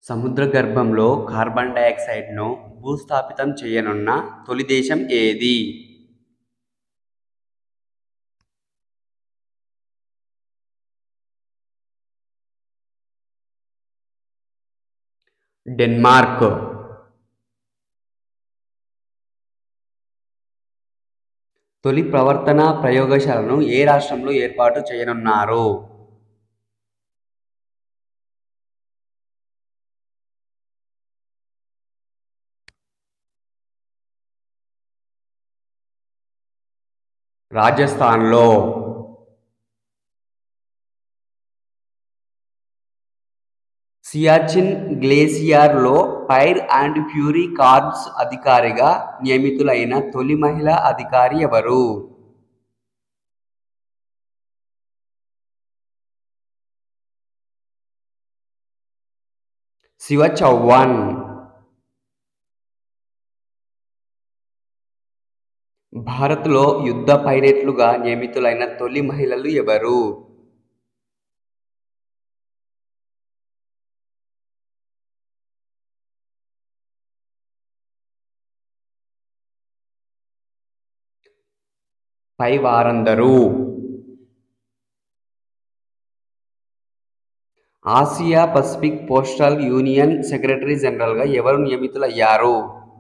సముద్ర గర్భంలో కార్బన్ డయాక్సైడ్ను భూస్థాపితం చేయనున్న తొలి దేశం ఏది డెన్మార్క్ తొలి ప్రవర్తన ప్రయోగశాలను ఏ రాష్ట్రంలో ఏర్పాటు చేయనున్నారు రాజస్థాన్లో సియాచిన్ గ్లేసియర్లో ఫైర్ అండ్ ఫ్యూరీ కార్ప్స్ అధికారిగా నియమితులైన తొలి మహిళా అధికారి ఎవరు శివ చౌహాన్ భారత్లో యుద్ధ పైలట్లుగా నియమితులైన తొలి మహిళలు ఎవరు పై వారందరూ Asia Pacific Postal Union secretary జనరల్గా ఎవరు నియమితులయ్యారు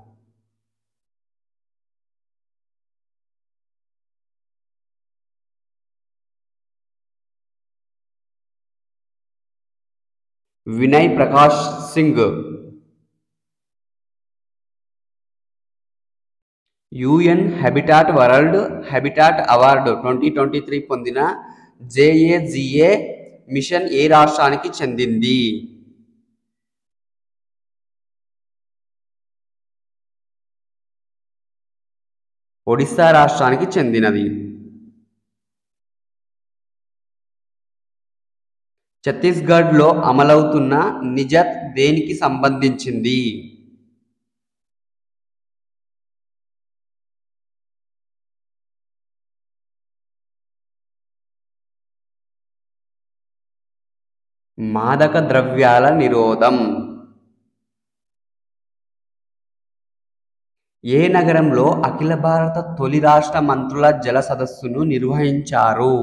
Vinay Prakash Singh UN Habitat World Habitat award twenty twenty three పొందిన జేఏజిఏ మిషన్ ఏ రాష్ట్రానికి చెందింది ఒడిశా రాష్ట్రానికి చెందినది ఛత్తీస్గఢ్లో అమలవుతున్న నిజత్ దేనికి సంబంధించింది మాదక ద్రవ్యాల నిరోధం ఏ నగరంలో అఖిల భారత తొలి రాష్ట్ర మంత్రుల జల సదస్సును నిర్వహించారు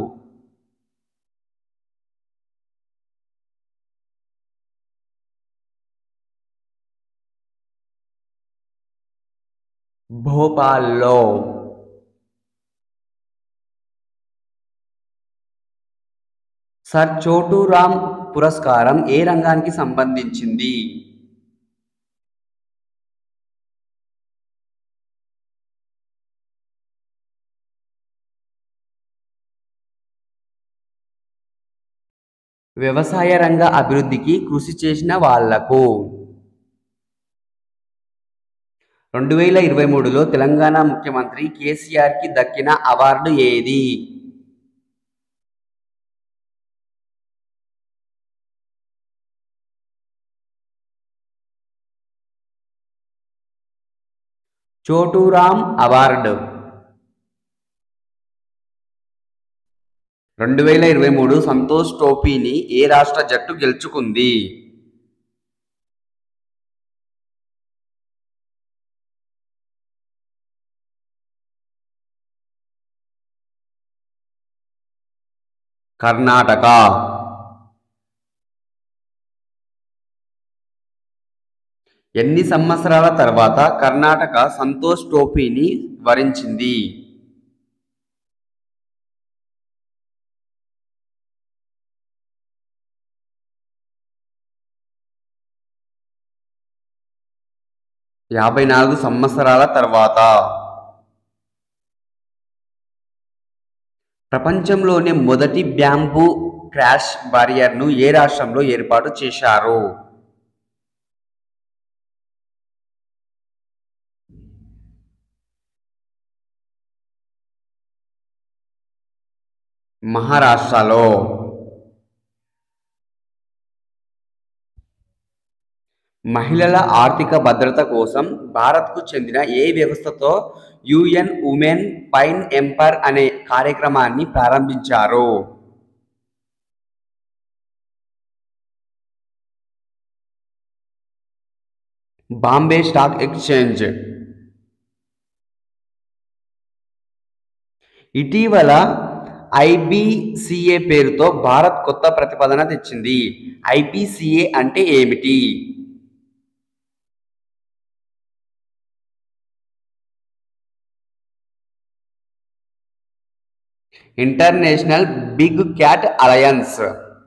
భోపాల్లో సర్ చోటూరామ్ పురస్కారం ఏ రంగానికి సంబంధించింది వ్యవసాయ రంగ అభివృద్ధికి కృషి చేసిన వాళ్లకు రెండు వేల ఇరవై మూడులో తెలంగాణ ముఖ్యమంత్రి కేసీఆర్కి దక్కిన అవార్డు ఏది చోటూరామ్ అవార్డు రెండు వేల ఇరవై మూడు సంతోష్ ట్రోఫీని ఏ రాష్ట్ర జట్టు గెలుచుకుంది కర్ణాటక ఎన్ని సంవత్సరాల తర్వాత కర్ణాటక సంతోష్ ట్రోఫీని వరించింది యాభై నాలుగు సంవత్సరాల తర్వాత ప్రపంచంలోనే మొదటి బ్యాంబూ క్రాష్ బారియర్ను ఏ రాష్ట్రంలో ఏర్పాటు చేశారు మహారాష్ట్రలో మహిళల ఆర్థిక భద్రత కోసం భారత్కు చెందిన ఏ వ్యవస్థతో యుఎన్ ఉమెన్ పైన్ ఎంపర్ అనే కార్యక్రమాన్ని ప్రారంభించారు బాంబే స్టాక్ ఎక్స్చేంజ్ ఇటీవల ఐబిసిఏ పేరుతో భారత్ కొత్త ప్రతిపాదన తెచ్చింది ఐబిసిఏ అంటే ఏమిటి ఇంటర్నేషనల్ బిగ్ క్యాట్ అలయన్స్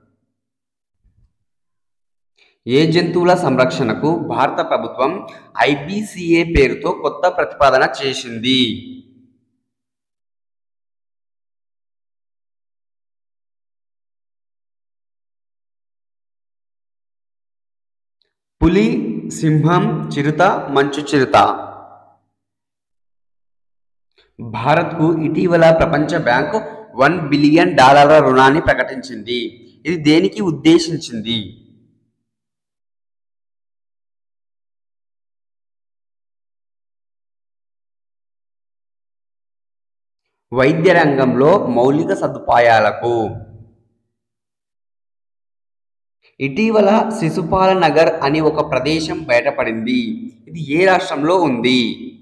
ఏ జంతువుల సంరక్షణకు భారత ప్రభుత్వం ఐబిసిఏ పేరుతో కొత్త ప్రతిపాదన చేసింది పులి సింహం చిరుత మంచు చిరుత భారత్కు ఇటీవల ప్రపంచ బ్యాంక్ వన్ బిలియన్ డాలర్ల రుణాన్ని ప్రకటించింది ఇది దేనికి ఉద్దేశించింది వైద్య రంగంలో మౌలిక సదుపాయాలకు ఇటీవల శిశుపాల నగర్ అని ఒక ప్రదేశం బయటపడింది ఇది ఏ రాష్ట్రంలో ఉంది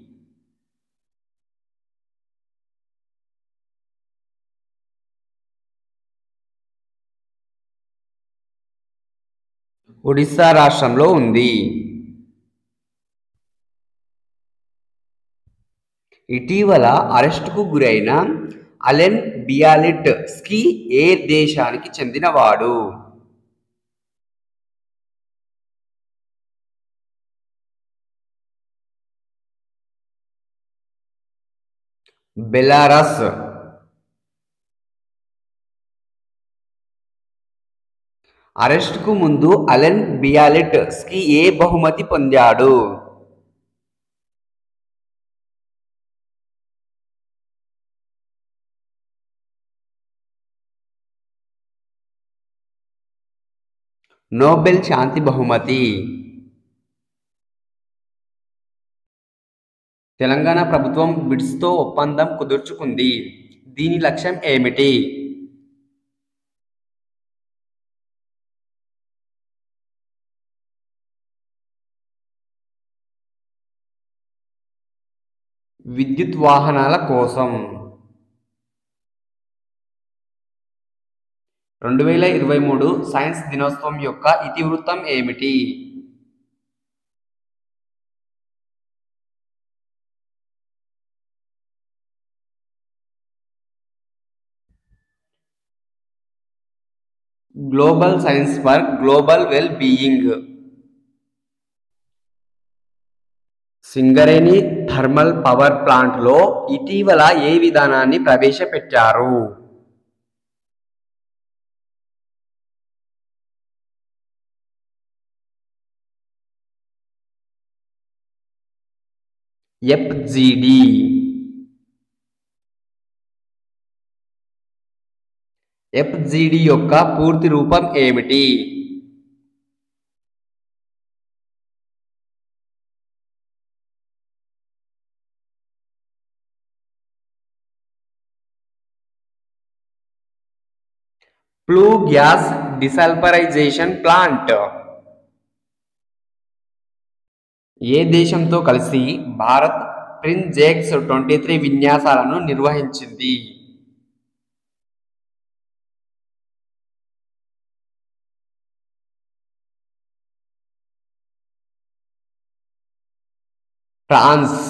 ఒడిశా రాష్ట్రంలో ఉంది ఇటీవల అరెస్టుకు గురైన అలెన్ బియాలిట్ స్కీ ఏ దేశానికి చెందినవాడు బెలారస్ అరెస్టుకు ముందు అలెన్ బియాలిట్ స్కీ ఏ బహుమతి పొందాడు నోబెల్ శాంతి బహుమతి తెలంగాణ ప్రభుత్వం బిడ్స్తో ఒప్పందం కుదుర్చుకుంది దీని లక్ష్యం ఏమిటి విద్యుత్ వాహనాల కోసం రెండు వేల ఇరవై మూడు సైన్స్ దినోత్సవం యొక్క ఇతివృత్తం ఏమిటి global science for global well being Singareni thermal power ప్లాంట్లో ఇటీవల ఏ విధానాన్ని ప్రవేశపెట్టారు ఎఫ్జిడి ఎఫ్జిడి యొక్క పూర్తి రూపం ఏమిటి ఫ్లూ గ్యాస్ డిసల్ఫరైజేషన్ ప్లాంట్ ఏ దేశంతో కలిసి Bharat Frinjex twenty three విన్యాసాలను నిర్వహించింది ఫ్రాన్స్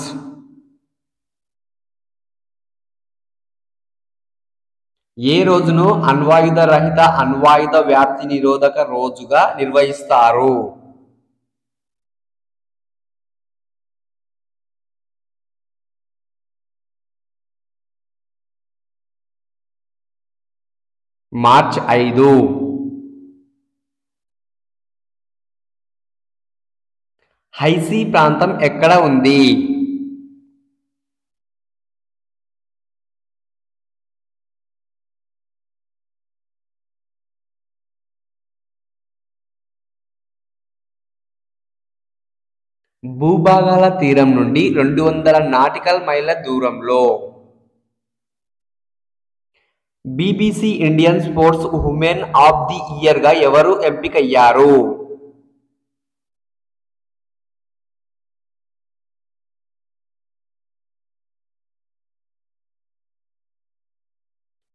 ఏ రోజును అణ్వాయుధ రహిత అణ్వాయుధ వ్యాప్తి నిరోధక రోజుగా నిర్వహిస్తారు మార్చ్ ఐదు హైసీ ప్రాంతం ఎక్కడ ఉంది భూభాగాల తీరం నుండి రెండు వందల నాటికల్ మైళ్ళ దూరంలో BBC Indian sports woman of the ఇయర్గా ఎవరు ఎంపికయ్యారు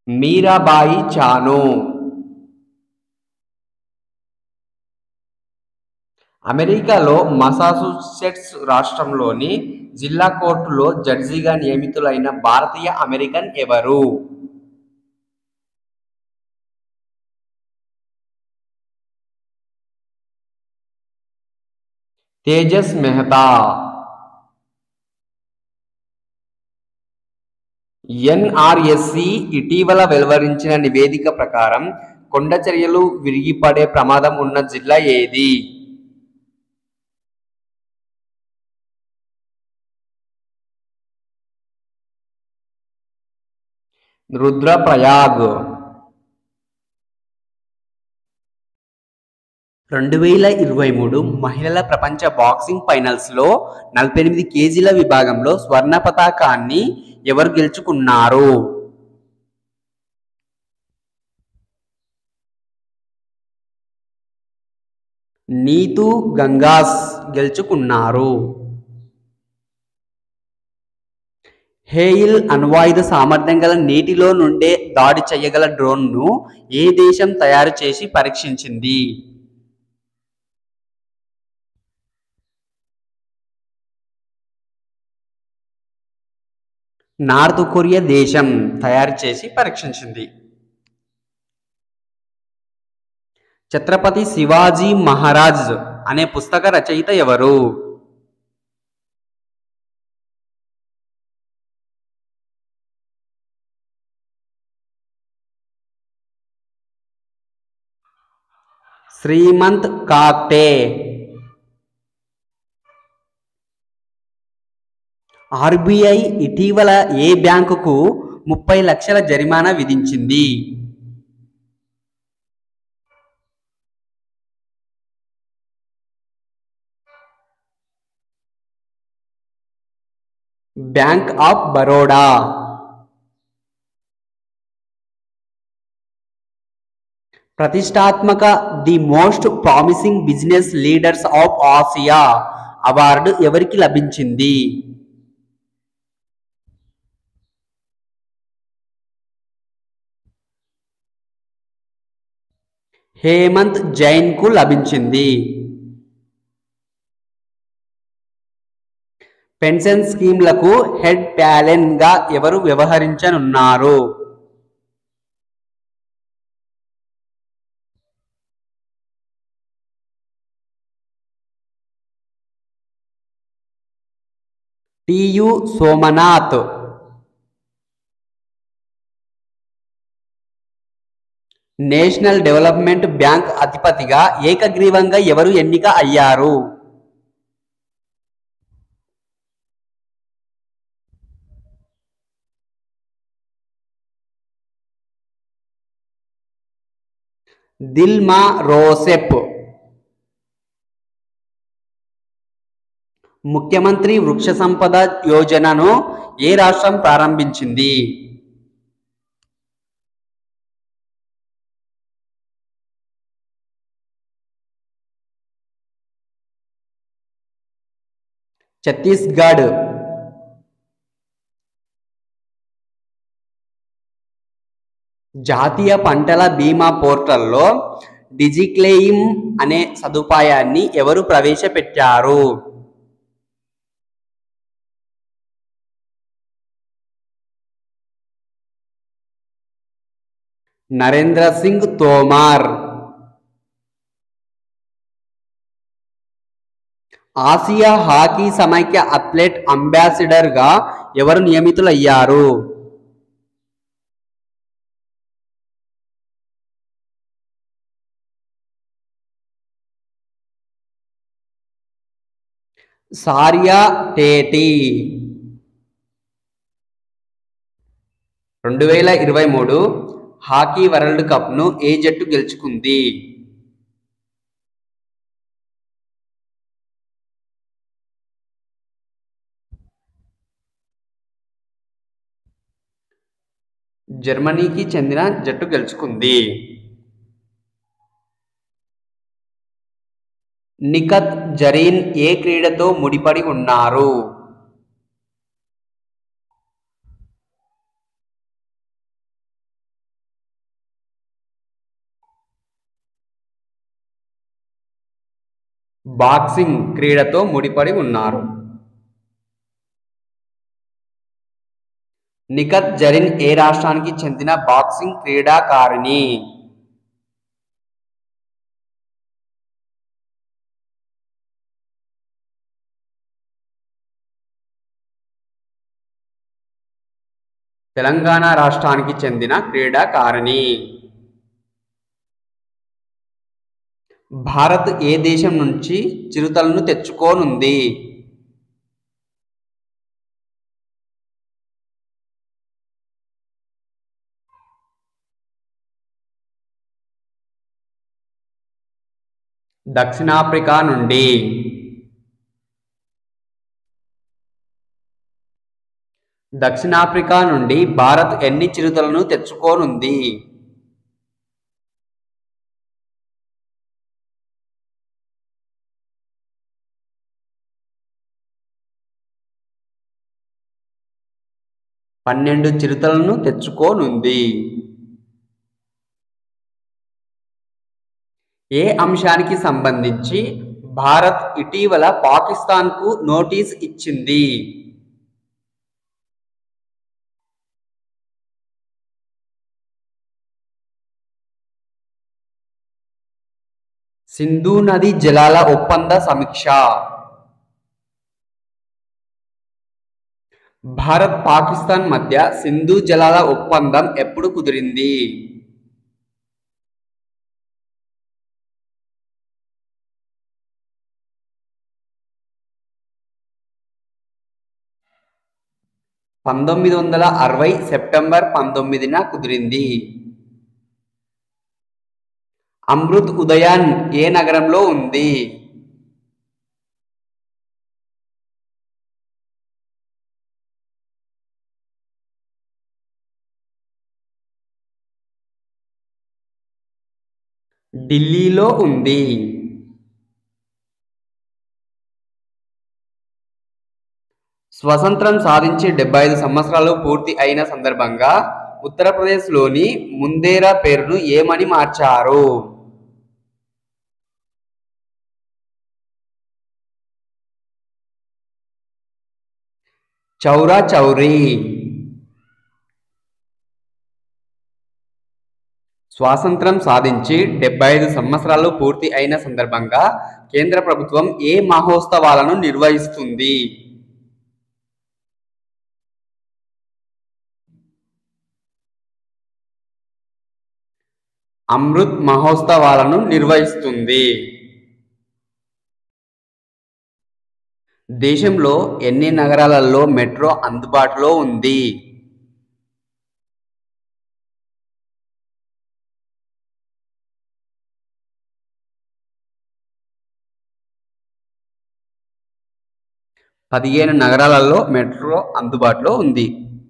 మీరాబాయి చాను అమెరికాలో మసాచుసెట్స్ రాష్ట్రంలోని జిల్లా కోర్టులో జడ్జిగా నియమితులైన భారతీయ అమెరికన్ ఎవరు తేజస్ మెహతా ఎన్ఆర్ఎస్సి ఇటీవల వెలువరించిన నివేదిక ప్రకారం కొండ చర్యలు విరిగిపడే ప్రమాదం ఉన్న జిల్లా ఏది రుద్రప్రయాగ్ రెండు వేల ఇరవై మూడు మహిళల ప్రపంచ బాక్సింగ్ ఫైనల్స్లో నలభై ఎనిమిది కేజీల విభాగంలో స్వర్ణ పతాకాన్ని ఎవరు గెలుచుకున్నారు నీతు గంగాస్ గెలుచుకున్నారు హేయిల్ అణ్వాయుధ సామర్థ్యం గల నీటిలో నుండే దాడి చేయగల డ్రోన్ను ఏ దేశం తయారు చేసి పరీక్షించింది నార్త్ కొరియా దేశం తయారు చేసి పరీక్షించింది ఛత్రపతి శివాజీ మహారాజ్ అనే పుస్తక రచయిత ఎవరు శ్రీమంత్ కాక్టే ఆర్బీఐ ఇటీవల ఏ బ్యాంకుకు ముప్పై లక్షల జరిమానా విధించింది బ్యాంక్ ఆఫ్ బరోడా ప్రతిష్టాత్మక the most promising business leaders of Asia award ఎవరికి లభించింది హేమంత్ జైన్ కు లభించింది పెన్షన్ స్కీమ్లకు హెడ్ ప్యాలెన్ గా ఎవరు వ్యవహరించనున్నారు టియు సోమనాథ్ నేషనల్ డెవలప్మెంట్ బ్యాంక్ అధిపతిగా ఏకగ్రీవంగా ఎవరు ఎన్నిక అయ్యారు దిల్మా రోసెప్ ముఖ్యమంత్రి వృక్ష సంపద యోజనను ఏ రాష్ట్రం ప్రారంభించింది ఛత్తీస్గఢ్ జాతీయ పంటల బీమా పోర్టల్లో డిజిక్లెయిమ్ అనే సదుపాయాన్ని ఎవరు ప్రవేశపెట్టారు నరేంద్ర సింగ్ తోమార్ ఆసియా హాకీ సమైక్య అథ్లెట్ అంబాసిడర్ గా ఎవరు నియమితులయ్యారు సారియా టేటి రెండు వేల ఇరవై మూడు హాకీ వరల్డ్ కప్ను ఏ జట్టు గెలుచుకుంది జర్మనీకి చెందిన జట్టు గెలుచుకుంది నిఖత్ జరీన్ ఏ క్రీడతో ముడిపడి ఉన్నారు బాక్సింగ్ క్రీడతో ముడిపడి ఉన్నారు నిఖత్ జరీన్ ఏ రాష్ట్రానికి చెందిన బాక్సింగ్ క్రీడాకారిణి తెలంగాణ రాష్ట్రానికి చెందిన క్రీడాకారిణి భారత్ ఏ దేశం నుంచి చిరుతలను తెచ్చుకోనుంది దక్షిణాఫ్రికా నుండి దక్షిణాఫ్రికా నుండి భారత్ ఎన్ని చిరుతలను తెచ్చుకోనుంది పన్నెండు చిరుతలను తెచ్చుకోనుంది ఏ అంశానికి సంబంధించి భారత్ ఇటీవల పాకిస్తాన్కు నోటీస్ ఇచ్చింది సింధు నది జలాల ఒప్పంద సమీక్ష భారత్ పాకిస్తాన్ మధ్య సింధు జలాల ఒప్పందం ఎప్పుడు కుదిరింది పంతొమ్మిది వందల అరవై సెప్టెంబర్ పంతొమ్మిదిన కుదిరింది అమృత్ ఉదయాన్ ఏ నగరంలో ఉంది ఢిల్లీలో ఉంది స్వతంత్రం సాధించి డెబ్బై ఐదు సంవత్సరాలు పూర్తి అయిన సందర్భంగా ఉత్తరప్రదేశ్లోని ముందేరా పేరును ఏమని మార్చారు చౌరా చౌరీ స్వాతంత్రం సాధించి డెబ్బై ఐదు సంవత్సరాలు పూర్తి అయిన సందర్భంగా కేంద్ర ప్రభుత్వం ఏ మహోత్సవాలను నిర్వహిస్తుంది అమృత్ మహోత్సవాలను నిర్వహిస్తుంది దేశంలో ఎన్ని నగరాలలో మెట్రో అందుబాటులో ఉంది పదిహేను నగరాలలో మెట్రో అందుబాటులో ఉంది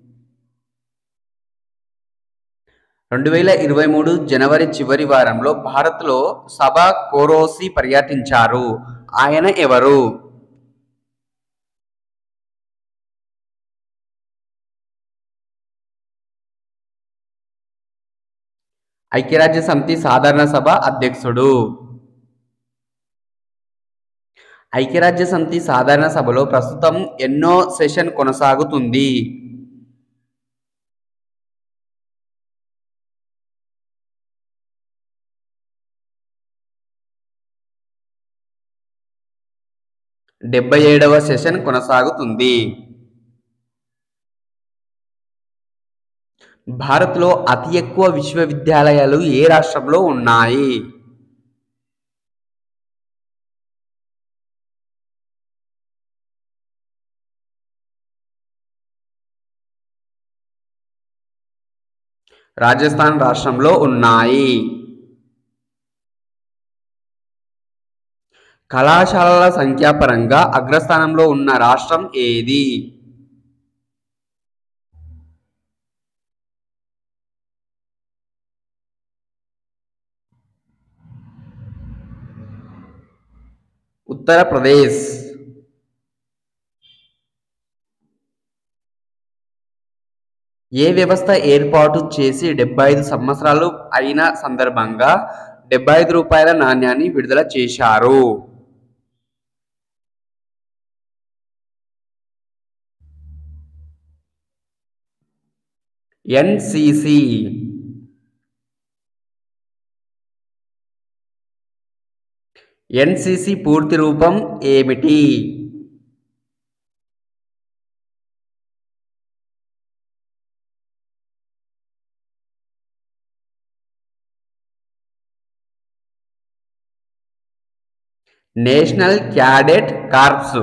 రెండు వేల ఇరవై మూడు జనవరి చివరి వారంలో భారత్లో సభా కోరోసి పర్యటించారు ఆయన ఎవరు ఐక్యరాజ్య సమితి సాధారణ సభ అధ్యక్షుడు ఐక్యరాజ్య సమితి సాధారణ సభలో ప్రస్తుతం ఎన్నో సెషన్ కొనసాగుతుంది డెబ్బై ఏడవ సెషన్ కొనసాగుతుంది భారత్లో అతి ఎక్కువ విశ్వవిద్యాలయాలు ఏ రాష్ట్రంలో ఉన్నాయి రాజస్థాన్ రాష్ట్రంలో ఉన్నాయి కళాశాలల సంఖ్యాపరంగా అగ్రస్థానంలో ఉన్న రాష్ట్రం ఏది ఉత్తరప్రదేశ్ ఏ వ్యవస్థ ఏర్పాటు చేసి డెబ్బై ఐదు సంవత్సరాలు అయిన సందర్భంగా డెబ్బై ఐదు రూపాయల నాణ్యాన్ని విడుదల చేశారు ఎన్సిసి ఎన్సిసి పూర్తి రూపం ఏమిటి National Cadet Corps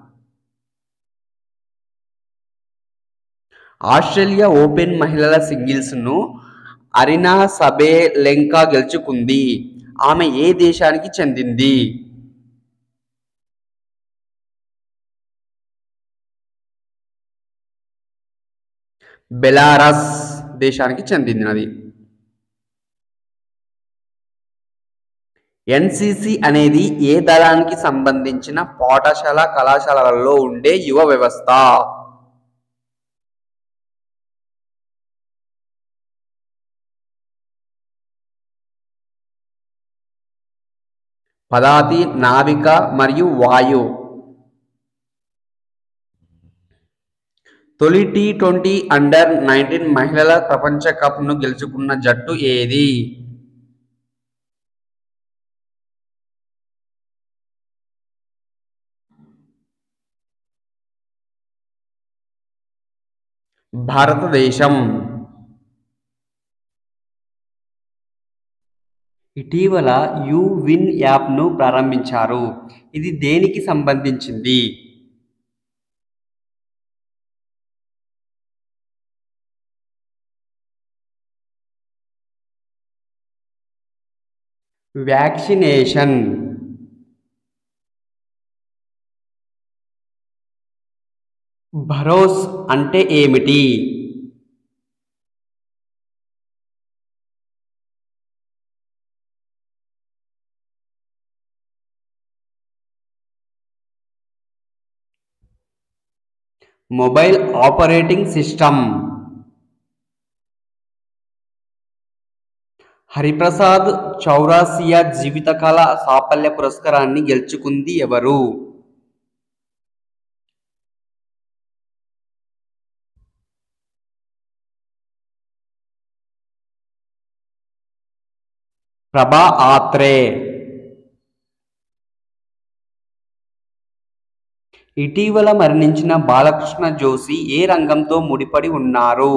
Australia Open మహిళల సింగిల్స్ను అరినా సబేలెంకా గెలుచుకుంది ఆమె ఏ దేశానికి చెందింది బెలారస్ దేశానికి చెందినది ఎన్సిసి అనేది ఏ దళానికి సంబంధించిన పాఠశాల కళాశాలలలో ఉండే యువ వ్యవస్థ పదాతి నావిక మరియు వాయు తొలి టీ ట్వంటీ అండర్ నైన్టీన్ మహిళల ప్రపంచ కప్ను గెలుచుకున్న జట్టు ఏది భారతదేశం ఇటీవల యూ విన్ యాప్ను ప్రారంభించారు ఇది దేనికి సంబంధించింది వ్యాక్సినేషన్ భరోస్ అంటే ఏమిటి mobile operating system Hariprasad Chaurasia జీవితకాల సాఫల్య పురస్కారాన్ని గెలుచుకుంది ఎవరు ప్రభా ఆత్రే ఇటీవల మరణించిన బాలకృష్ణ జోషి ఏ రంగంతో ముడిపడి ఉన్నారు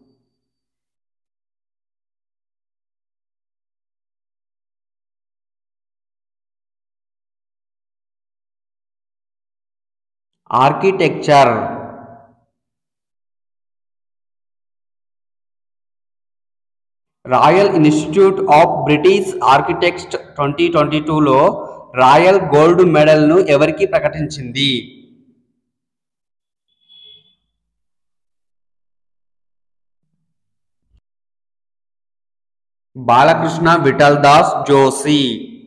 architecture Royal Institute of British Architects twenty twenty టూలో రాయల్ గోల్డ్ మెడల్ను ఎవరికి ప్రకటించింది బాలకృష్ణ విఠల్ దాస్ జోషి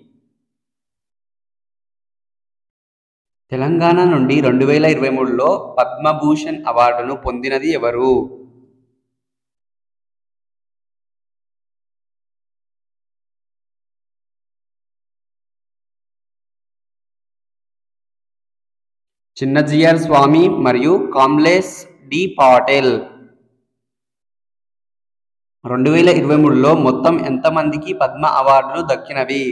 తెలంగాణ నుండి రెండు వేల ఇరవై మూడులో పద్మభూషణ్ అవార్డును పొందినది ఎవరు చిన్నజీఆర్ స్వామి మరియు కామ్లేస్ డి పాటెల్ రెండు వేల ఇరవై మూడులో మొత్తం ఎంతమందికి పద్మ అవార్డులు దక్కినవి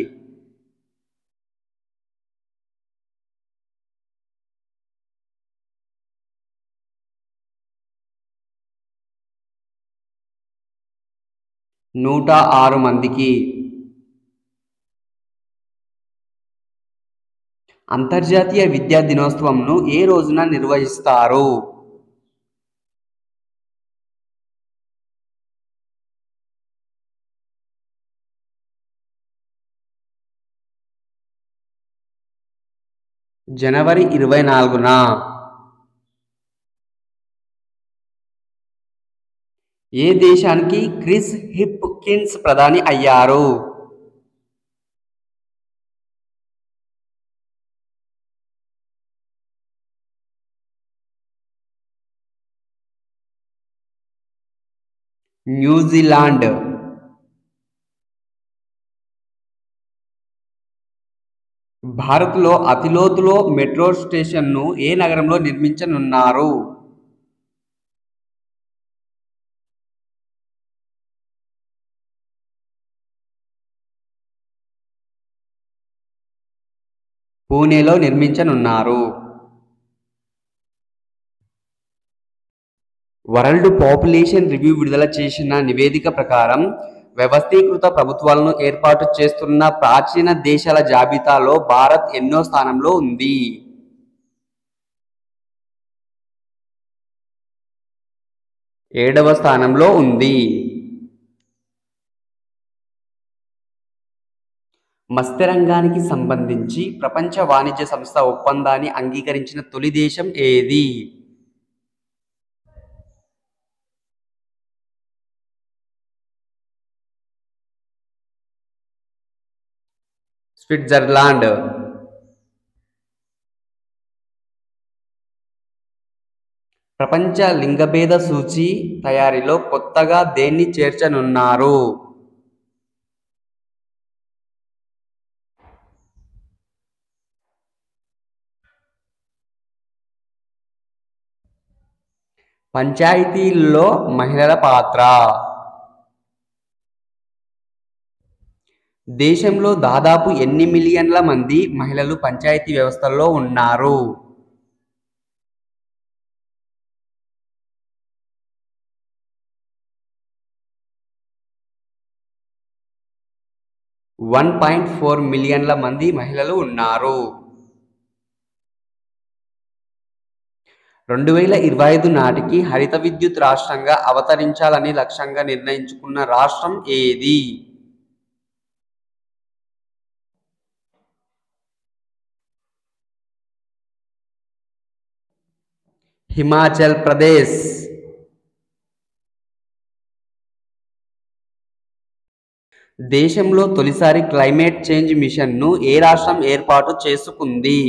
నూట ఆరు మందికి అంతర్జాతీయ విద్యా దినోత్సవంను ఏ రోజున నిర్వహిస్తారు జనవరి ఇరవై నాలుగున ఏ దేశానికి క్రిస్ హిప్కిన్స్ ప్రధాని అయ్యారు న్యూజిలాండ్ భారత్లో అతి లోతులో మెట్రో స్టేషన్ను ఏ నగరంలో నిర్మించనున్నారు పూణేలో నిర్మించనున్నారు వరల్డ్ పాపులేషన్ రివ్యూ విడుదల చేసిన నివేదిక ప్రకారం వ్యవస్థీకృత ప్రభుత్వాలను ఏర్పాటు చేస్తున్న ప్రాచీన దేశాల జాబితాలో భారత్ ఎన్నో స్థానంలో ఉంది ఏడవ స్థానంలో ఉంది మత్స్యరంగానికి సంబంధించి ప్రపంచ వాణిజ్య సంస్థ ఒప్పందాన్ని అంగీకరించిన తొలి దేశం ఏది స్విట్జర్లాండ్ ప్రపంచ లింగభేద సూచి తయారీలో కొత్తగా దేన్ని చేర్చనున్నారు పంచాయతీల్లో మహిళల పాత్ర దేశంలో దాదాపు ఎన్ని మిలియన్ల మంది మహిళలు పంచాయతీ వ్యవస్థల్లో ఉన్నారు వన్ పాయింట్ ఫోర్ మిలియన్ల మంది మహిళలు ఉన్నారు రెండు వేల ఇరవై ఐదు నాటికి హరిత విద్యుత్ రాష్ట్రంగా అవతరించాలని లక్ష్యంగా నిర్ణయించుకున్న రాష్ట్రం ఏది హిమాచల్ ప్రదేశ్ దేశంలో తొలిసారి క్లైమేట్ చేంజ్ మిషన్ను ఏ రాష్ట్రం ఏర్పాటు చేసుకుంది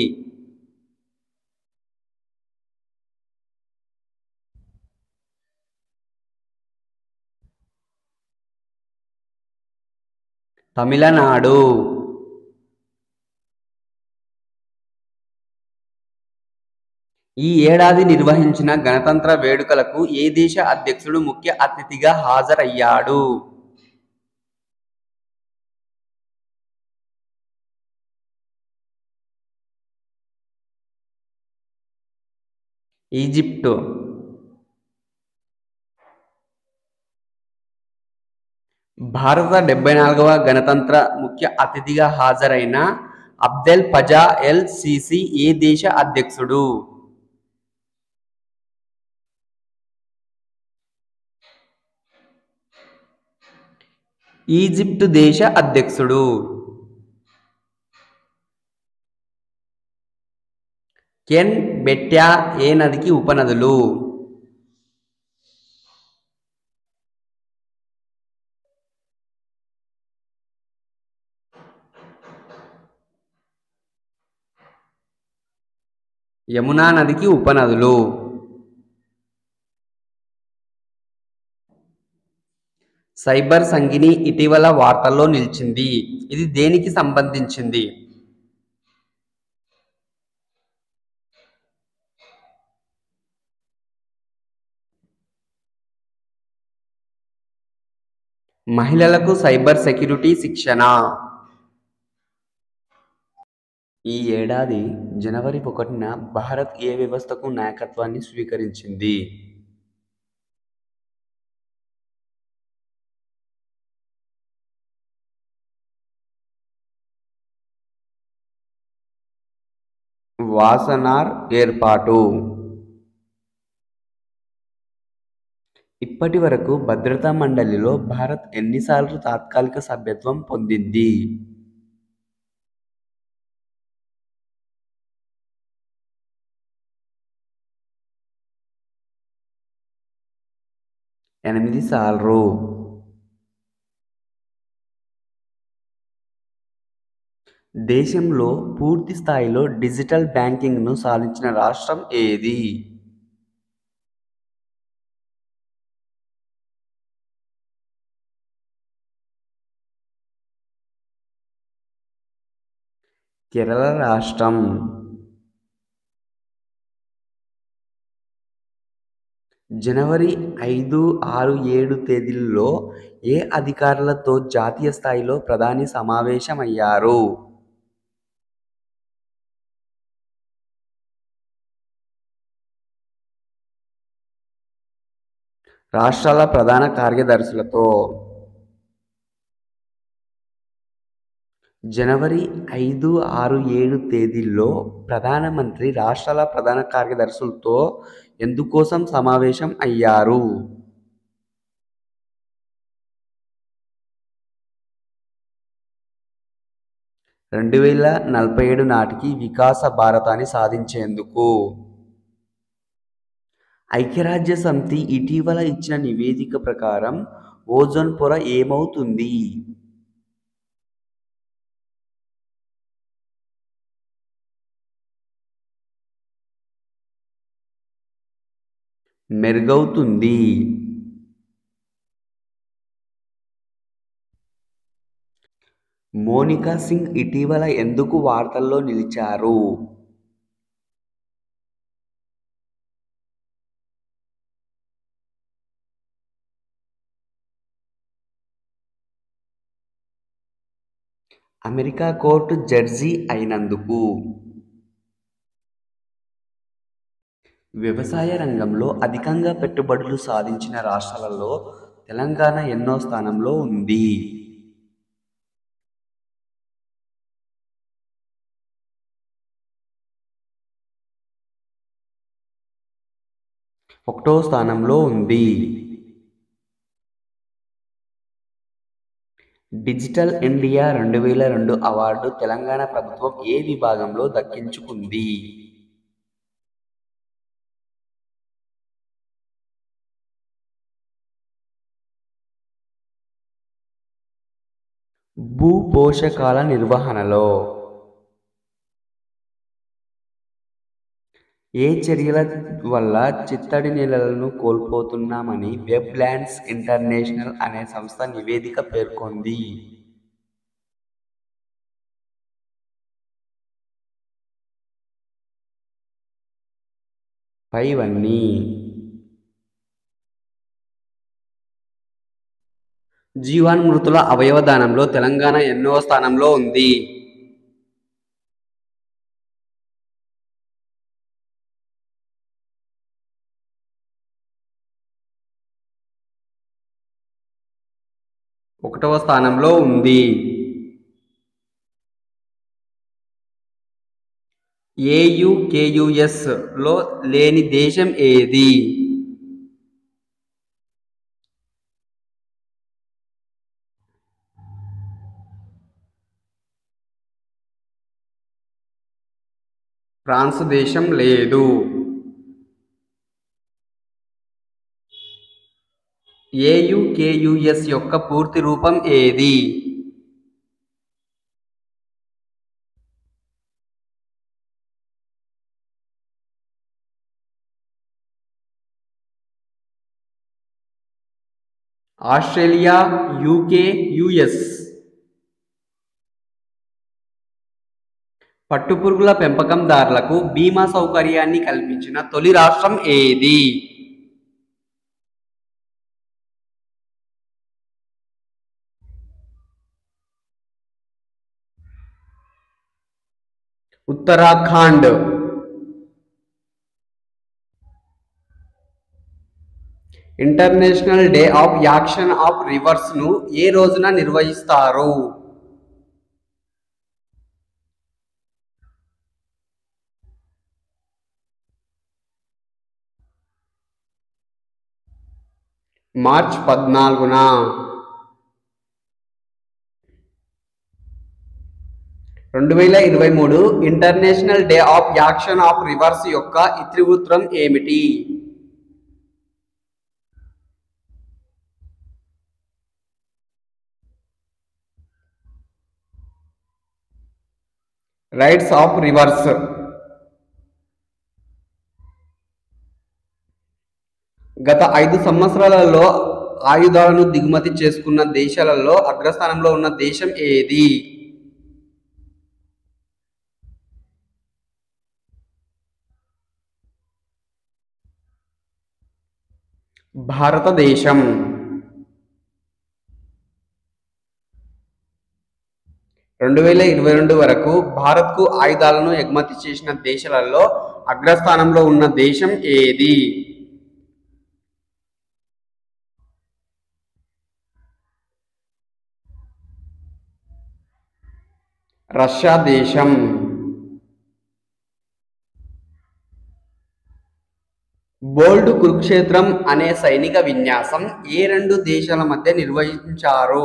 తమిళనాడు ఈ ఏడాది నిర్వహించిన గణతంత్ర వేడుకలకు ఏ దేశ అధ్యక్షుడు ముఖ్య అతిథిగా హాజరయ్యాడు ఈజిప్టు భారత డెబ్బై నాలుగవ గణతంత్ర ముఖ్య అతిథిగా హాజరైన అబ్దెల్ ఫజా ఎల్ సిసి ఏ దేశ అధ్యక్షుడు ఈజిప్టు దేశ అధ్యక్షుడు కెన్ బెట్యా ఏ నదికి ఉపనదులు యమునా నదికి ఉపనదులు సైబర్ సంగిని ఇటీవల వార్తల్లో నిలిచింది ఇది దేనికి సంబంధించింది మహిళలకు సైబర్ సెక్యూరిటీ శిక్షణ ఈ ఏడాది జనవరి ఒకటిన భారత్ ఏ వ్యవస్థకు నాయకత్వాన్ని స్వీకరించింది వాసనార్ ఏర్పాటు ఇప్పటి వరకు భద్రతా మండలిలో భారత్ ఎన్నిసార్లు తాత్కాలిక సభ్యత్వం పొందింది ఎనిమిది సార్లు దేశంలో పూర్తి స్థాయిలో డిజిటల్ బ్యాంకింగ్ను సాధించిన రాష్ట్రం ఏది కేరళ రాష్ట్రం జనవరి ఐదు ఆరు ఏడు తేదీల్లో ఏ అధికారులతో జాతీయ స్థాయిలో ప్రధాని సమావేశమయ్యారు రాష్ట్రాల ప్రధాన కార్యదర్శులతో జనవరి ఐదు ఆరు ఏడు తేదీల్లో ప్రధానమంత్రి రాష్ట్రాల ప్రధాన కార్యదర్శులతో ఎందుకోసం సమావేశం అయ్యారు రెండు వేల నలభై ఏడు నాటికి వికాస భారతాన్ని సాధించేందుకు ఐక్యరాజ్య సమితి ఇటీవల ఇచ్చిన నివేదిక ప్రకారం ఓజోన్ పొర ఏమవుతుంది మెరుగవుతుంది మోనికా సింగ్ ఇటీవల ఎందుకు వార్తల్లో నిలిచారు అమెరికా కోర్టు జడ్జి అయినందుకు వ్యవసాయ రంగంలో అధికంగా పెట్టుబడులు సాధించిన రాష్ట్రాలలో తెలంగాణ ఎన్నో స్థానంలో ఉంది ఒకటో స్థానంలో ఉంది డిజిటల్ ఇండియా రెండు వేల రెండు అవార్డు తెలంగాణ ప్రభుత్వం ఏ విభాగంలో దక్కించుకుంది భూ పోషకాల నిర్వహణలో ఏ చర్యల వల్ల చిత్తడి నేలలను కోల్పోతున్నామని వెబ్ ల్యాండ్స్ ఇంటర్నేషనల్ అనే సంస్థ నివేదిక పేర్కొంది పైవన్నీ జీవాన్మృతుల అవయవ దానంలో తెలంగాణ ఎన్నో స్థానంలో ఉంది ఒకటవ స్థానంలో ఉంది ఏయుకేయుఎస్ లో లేని దేశం ఏది ఫ్రాన్స్ దేశం లేదు ఏయుకేయుఎస్ యొక్క పూర్తి రూపం ఏది ఆస్ట్రేలియా యూకే యుఎస్ పట్టుపురుగుల పెంపకందారులకు బీమా సౌకర్యాన్ని కల్పించిన తొలి రాష్ట్రం ఏది Uttarakhand International Day of Action of Rivers ను ఏ రోజున నిర్వహిస్తారు మార్చ్ పద్నాలుగున రెండు వేల ఇరవై మూడు International Day of Action of Rivers యొక్క ఇతివృత్తం ఏమిటి రైట్స్ ఆఫ్ రివర్స్ గత ఐదు సంవత్సరాలలో ఆయుధాలను దిగుమతి చేసుకున్న దేశాలలో అగ్రస్థానంలో ఉన్న దేశం ఏది భారతదేశం రెండు వేల ఇరవై రెండు వరకు భారత్కు ఆయుధాలను ఎగుమతి చేసిన దేశాలలో అగ్రస్థానంలో ఉన్న దేశం ఏది రష్యా దేశం బోల్డ్ కురుక్షేత్రం అనే సైనిక విన్యాసం ఏ రెండు దేశాల మధ్య నిర్వహించారు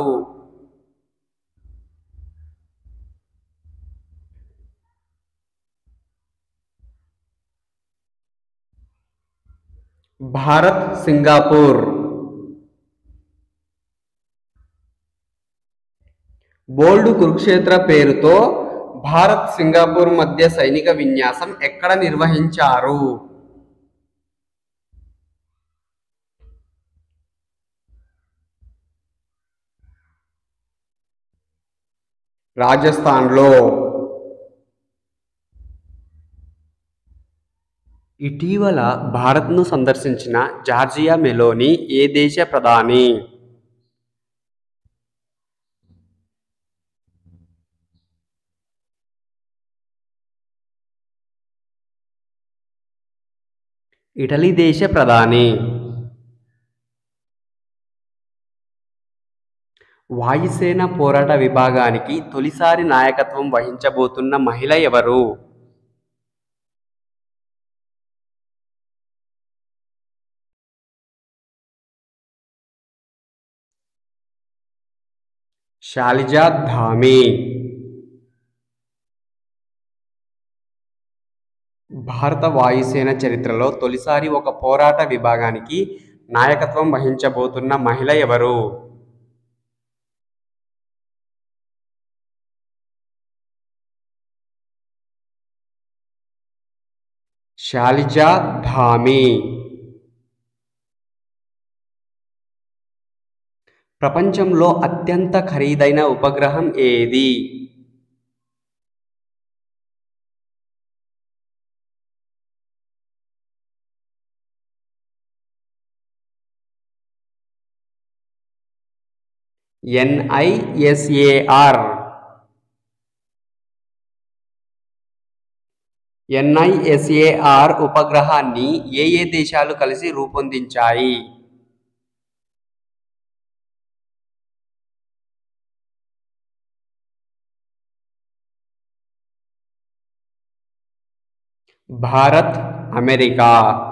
భారత్ సింగపూర్ బోల్డ్ కురుక్షేత్ర పేరుతో భారత్ సింగపూర్ మధ్య సైనిక విన్యాసం ఎక్కడ నిర్వహించారు రాజస్థాన్లో ఇటీవల భారత్ను సందర్శించిన జార్జియా మెలోని ఏ దేశ ప్రధాని ఇటలీ దేశ ప్రధాని వాయుసేన పోరాట విభాగానికి తొలిసారి నాయకత్వం వహించబోతున్న మహిళ ఎవరు శాలిజా ధామి భారత వాయుసేన చరిత్రలో తొలిసారి ఒక పోరాట విభాగానికి నాయకత్వం వహించబోతున్న మహిళ ఎవరు శాలిజా ధామి ప్రపంచంలో అత్యంత ఖరీదైన ఉపగ్రహం ఏది ఎన్ఐఎస్ఏఆర్ ఎన్ఐఎస్ఏఆర్ ఉపగ్రహాన్ని ఏ ఏ దేశాలు కలిసి రూపొందించాయి భారత్ అమెరికా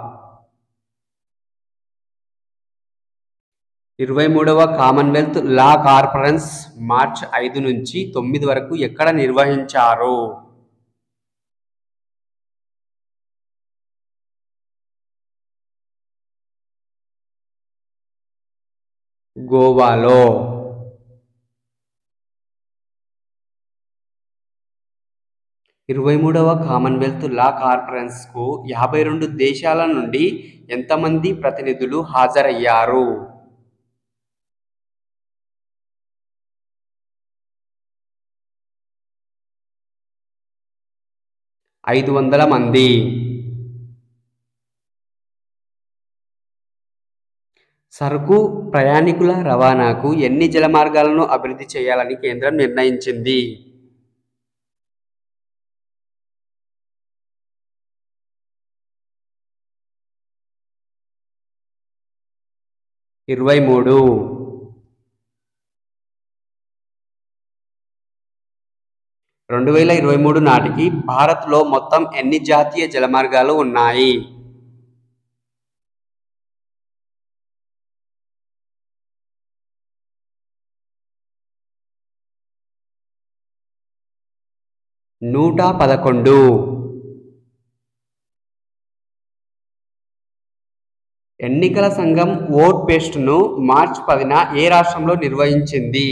ఇరవై మూడవ కామన్వెల్త్ లా కాన్ఫరెన్స్ మార్చ్ ఐదు నుంచి తొమ్మిది వరకు ఎక్కడ నిర్వహించారు గోవాలో ఇరవై మూడవ కామన్వెల్త్ లా కాన్ఫరెన్స్కు యాభై రెండు దేశాల నుండి ఎంతమంది ప్రతినిధులు హాజరయ్యారు ఐదు వందల మంది సరుకు ప్రయాణికుల రవాణాకు ఎన్ని జలమార్గాలను అభివృద్ధి చేయాలని కేంద్రం నిర్ణయించింది ఇరవై మూడు రెండు వేల ఇరవై మూడు నాటికి భారత్లో మొత్తం ఎన్ని జాతీయ జలమార్గాలు ఉన్నాయి నూట పదకొండు ఎన్నికల సంఘం ఓట్ పేస్ట్ను మార్చ్ పదిన ఏ రాష్ట్రంలో నిర్వహించింది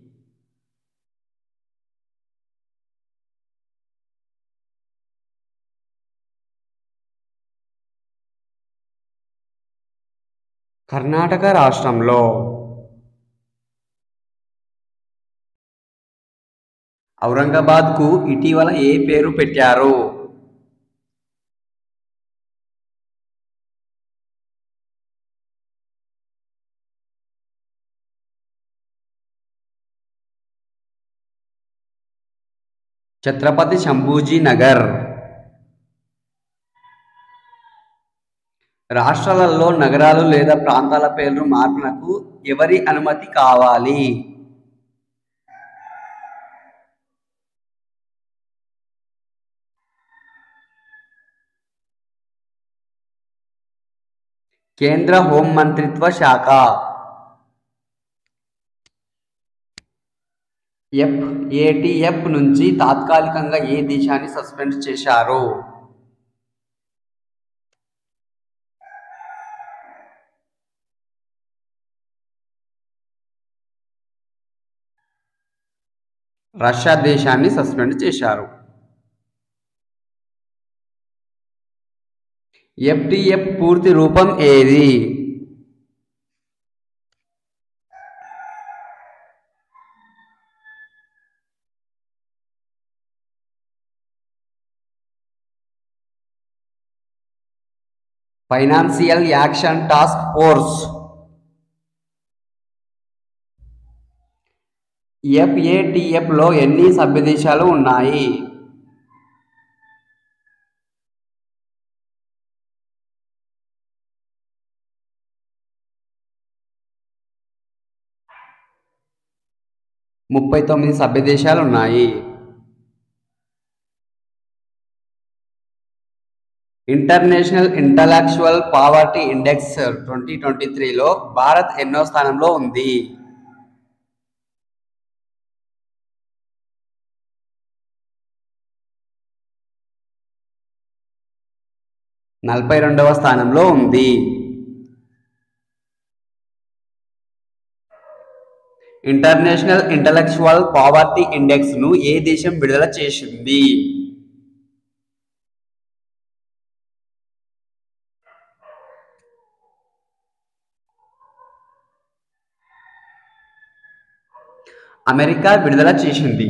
కర్ణాటక రాష్ట్రంలో ఔరంగాబాద్కు ఇటీవల ఏ పేరు పెట్టారు ఛత్రపతి శంభూజీ నగర్ రాష్ట్రాలలో నగరాలు లేదా ప్రాంతాల పేర్లు మార్పునకు ఎవరి అనుమతి కావాలి కేంద్ర హోం మంత్రిత్వ శాఖ ఎఫ్ఏటిఎఫ్ నుంచి తాత్కాలికంగా ఏ దేశాన్ని సస్పెండ్ చేశారు రష్యా దేశాన్ని సస్పెండ్ చేశారు ఎఫ్టిఎఫ్ పూర్తి రూపం ఏది Financial Action Task Force FATF లో ఎన్ని సభ్య దేశాలు ఉన్నాయి ముప్పై తొమ్మిది సభ్య దేశాలు ఉన్నాయి International Intellectual Poverty Index twenty twenty త్రీలో భారత్ ఎన్నో స్థానంలో ఉంది నలభై రెండవ స్థానంలో ఉంది ఇంటర్నేషనల్ ఇంటలెక్చువల్ పావర్టీ ఇండెక్స్ ను ఏ దేశం విడుదల చేసింది అమెరికా విడుదల చేసింది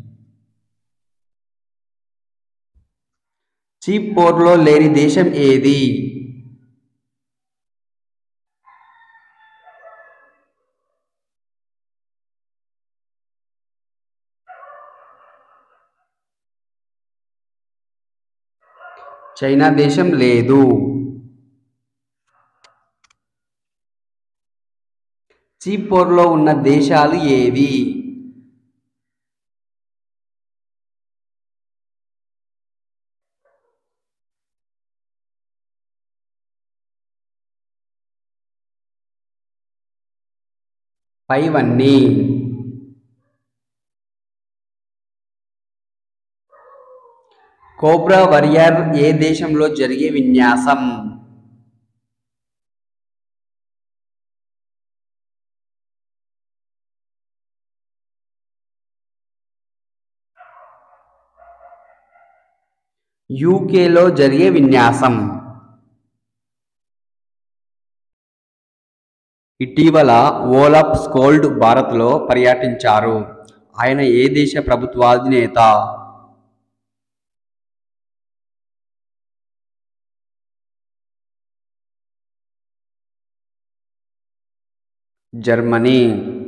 చీప్ పోర్లో లేని దేశం ఏది చైనా దేశం లేదు చీప్ పోర్లో ఉన్న దేశాలు ఏవి పైవన్నీ కోబ్రా వారియర్ ఏ దేశంలో జరిగే విన్యాసం యూకేలో జరిగే విన్యాసం ఇటీవల ఓలఫ్ స్కోల్డ్ భారత్లో పర్యటించారు ఆయన ఏ దేశ ప్రభుత్వాధినేత జర్మనీ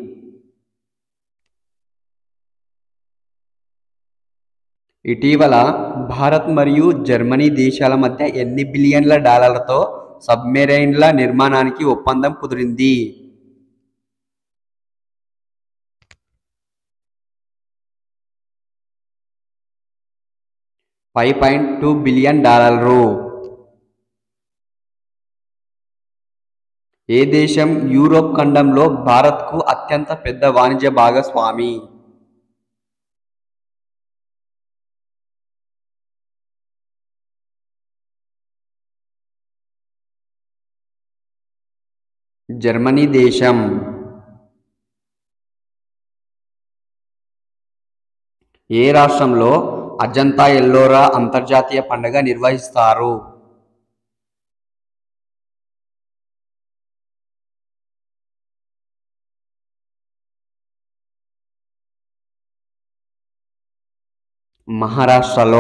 ఇటీవల భారత్ మరియు జర్మనీ దేశాల మధ్య ఎన్ని బిలియన్ల డాలర్లతో సబ్మెరైన్ల నిర్మాణానికి ఒప్పందం కుదిరింది ఫైవ్ పాయింట్ టూ బిలియన్ డాలర్లు ఏ దేశం యూరోప్ ఖండంలో భారత్కు అత్యంత పెద్ద వాణిజ్య భాగస్వామి జర్మనీ దేశం ఏ రాష్ట్రంలో అజంతా ఎల్లోరా అంతర్జాతీయ పండుగ నిర్వహిస్తారు మహారాష్ట్రలో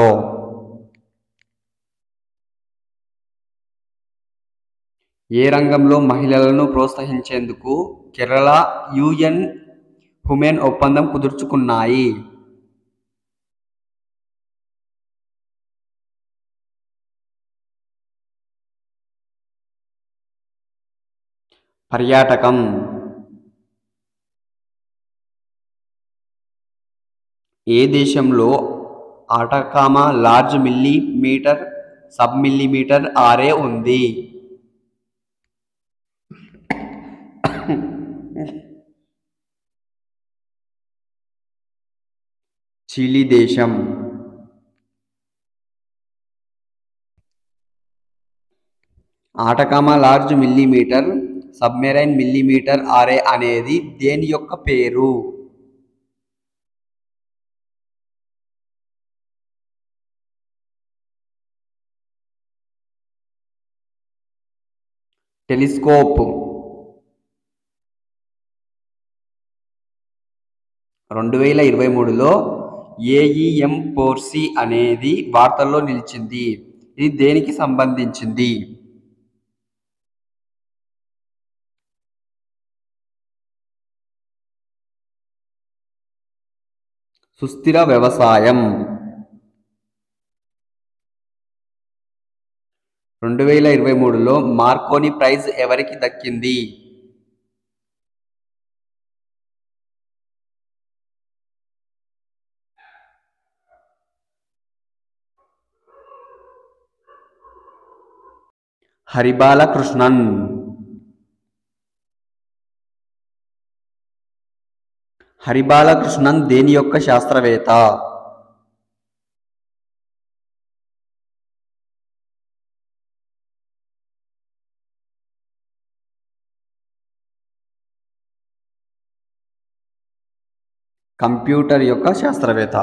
ఏ రంగంలో మహిళలను ప్రోత్సహించేందుకు కేరళ యుఎన్ ఉమెన్ ఒప్పందం కుదుర్చుకున్నాయి పర్యాటకం ఏ దేశంలో Atacama Large Millimetre Sub Millimetre Array ఉంది చిలీ దేశం Atacama Large Millimetre Submarine Millimetre Array అనేది దేని యొక్క పేరు టెలిస్కోప్ రెండు వేల ఇరవై మూడులో ఏఈఎం ఫోర్ సి అనేది వార్తల్లో నిలిచింది ఇది దేనికి సంబంధించింది సుస్థిర వ్యవసాయం రెండు వేల ఇరవై మూడులో మార్కోని ప్రైజ్ ఎవరికి దక్కింది హరిబాల కృష్ణన్ హరిబాల కృష్ణన్ దేని యొక్క శాస్త్రవేత్త కంప్యూటర్ యొక్క శాస్త్రవేత్త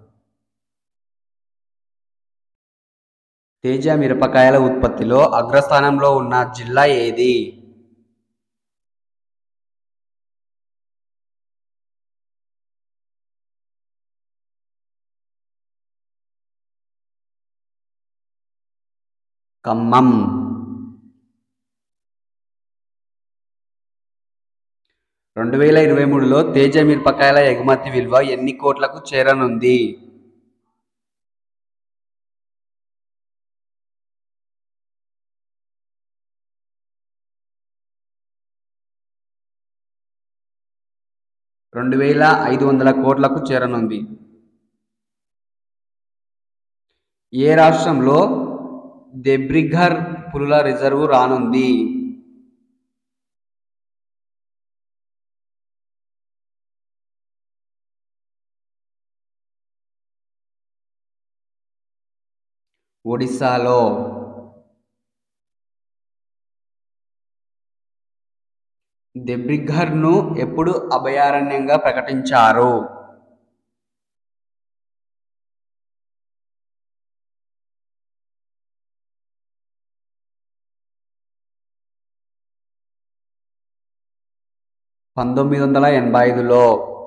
తేజ మిరపకాయల ఉత్పత్తిలో అగ్రస్థానంలో ఉన్న జిల్లా ఏది ఖమ్మం రెండు వేల ఇరవై మూడులో తేజ మిరపకాయల ఎగుమతి విలువ ఎన్ని కోట్లకు చేరనుంది రెండు వేల ఐదు వందల కోట్లకు చేరనుంది ఏ రాష్ట్రంలో దెబ్రిఘర్ పులుల రిజర్వు రానుంది ఒడిశాలో దెబ్రిఘర్ను ఎప్పుడు అభయారణ్యంగా ప్రకటించారు పంతొమ్మిది వందల ఎనభై ఐదులో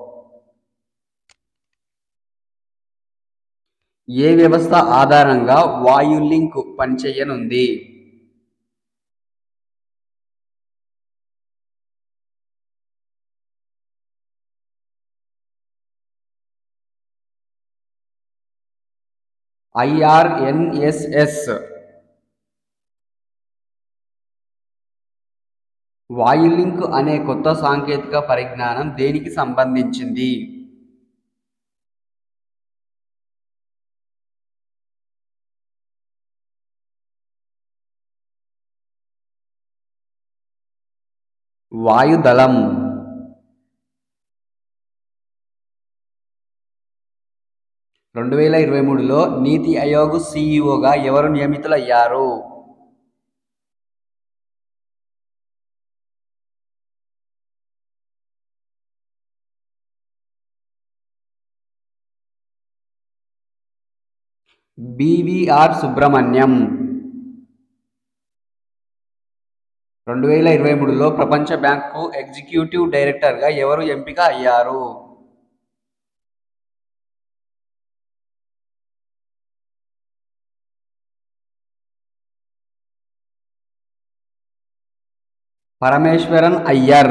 ఏ వ్యవస్థ ఆధారంగా వాయు లింక్ పనిచేయనుంది ఐఆర్ఎన్ఎస్ఎస్ వాయులింక్ అనే కొత్త సాంకేతిక పరిజ్ఞానం దేనికి సంబంధించింది వాయుదళం రెండు వేల ఇరవై మూడులో నీతి ఆయోగ్ సిఇఓగా ఎవరు నియమితులయ్యారు బివిఆర్ సుబ్రహ్మణ్యం రెండు వేల ఇరవై మూడులో ప్రపంచ బ్యాంకు ఎగ్జిక్యూటివ్ డైరెక్టర్గా ఎవరు ఎంపిక అయ్యారు పరమేశ్వరన్ అయ్యర్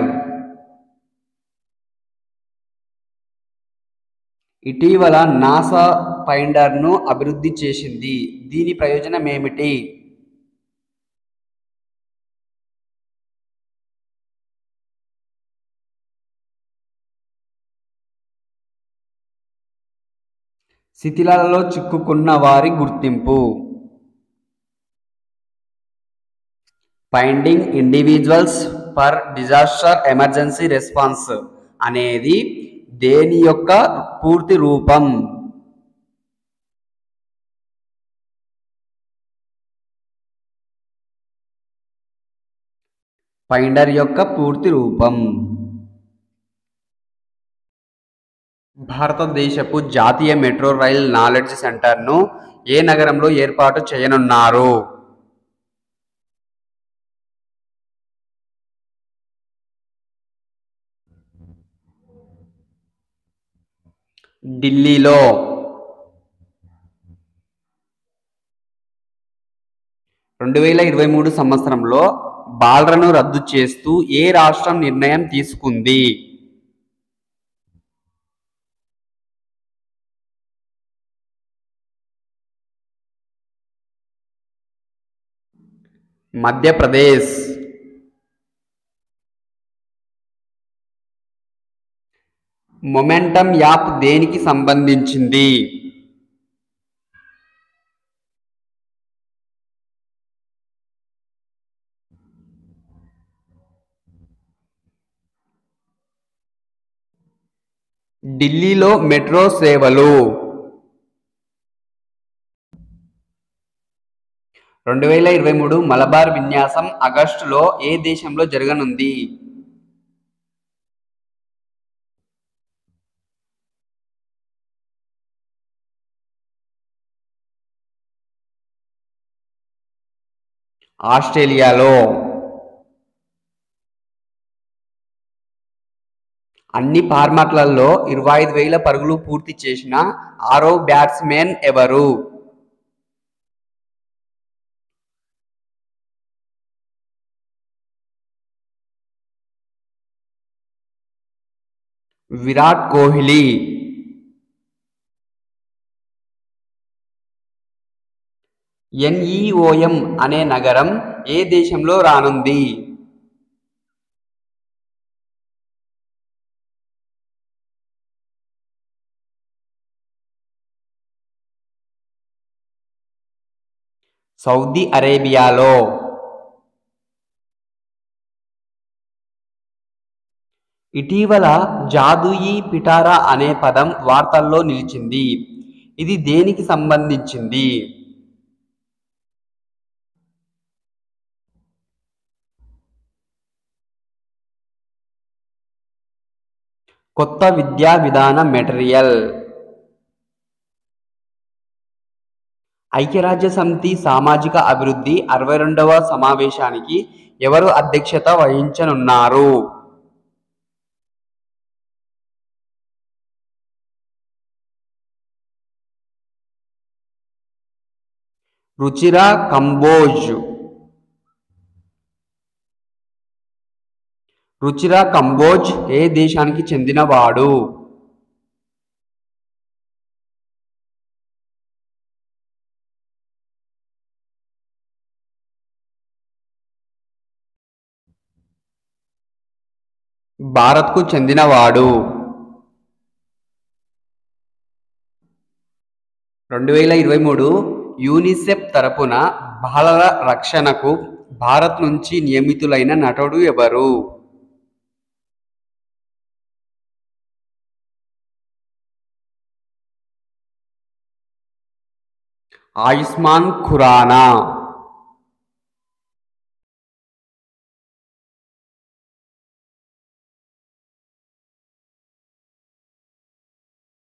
ఇటీవల నాసా ఫైండర్ను అభివృద్ధి చేసింది దీని ప్రయోజనం ఏమిటి శిథిలాలలో చిక్కుకున్న వారి గుర్తింపు finding individuals for disaster emergency response అనేది దేని యొక్క పూర్తి రూపం ఫైండర్ యొక్క పూర్తి రూపం భారతదేశపు జాతీయ మెట్రో రైల్ నాలెడ్జ్ సెంటర్ను ఏ నగరంలో ఏర్పాటు చేయనున్నారు ఢిల్లీలో రెండు వేల ఇరవై మూడు సంవత్సరంలో బాల్రను రద్దు చేస్తూ ఏ రాష్ట్రం నిర్ణయం తీసుకుంది మధ్యప్రదేశ్ మొమెంటమ్ యాప్ దేనికి సంబంధించింది ఢిల్లీలో మెట్రో సేవలు రెండు వేల ఇరవై మూడు మలబార్ విన్యాసం ఆగస్టులో ఏ దేశంలో జరగనుంది ఆస్ట్రేలియాలో అన్ని ఫార్మాట్లలో ఇరవై ఐదు వేల పరుగులు పూర్తి చేసిన ఆరో బ్యాట్స్మెన్ ఎవరు విరాట్ కోహ్లీ ఎన్ఈఓఎం అనే నగరం ఏ దేశంలో రానుంది సౌదీ అరేబియాలో ఇటీవల జాదుయి పిటారా అనే పదం వార్తల్లో నిలిచింది ఇది దేనికి సంబంధించింది కొత్త విద్యా విధాన మెటీరియల్ ఐక్యరాజ్య సమితి సామాజిక అభివృద్ధి అరవై రెండవ సమావేశానికి ఎవరు అధ్యక్షత వహించనున్నారు రుచిరా కంబోజ్ రుచిరా కంబోజ్ ఏ దేశానికి చెందినవాడు భారత్కు చెందినవాడు రెండు వేల ఇరవై మూడు యూనిసెఫ్ తరపున బాలల రక్షణకు భారత్ నుంచి నియమితులైన నటుడు ఎవరు ఆయుష్మాన్ ఖురానా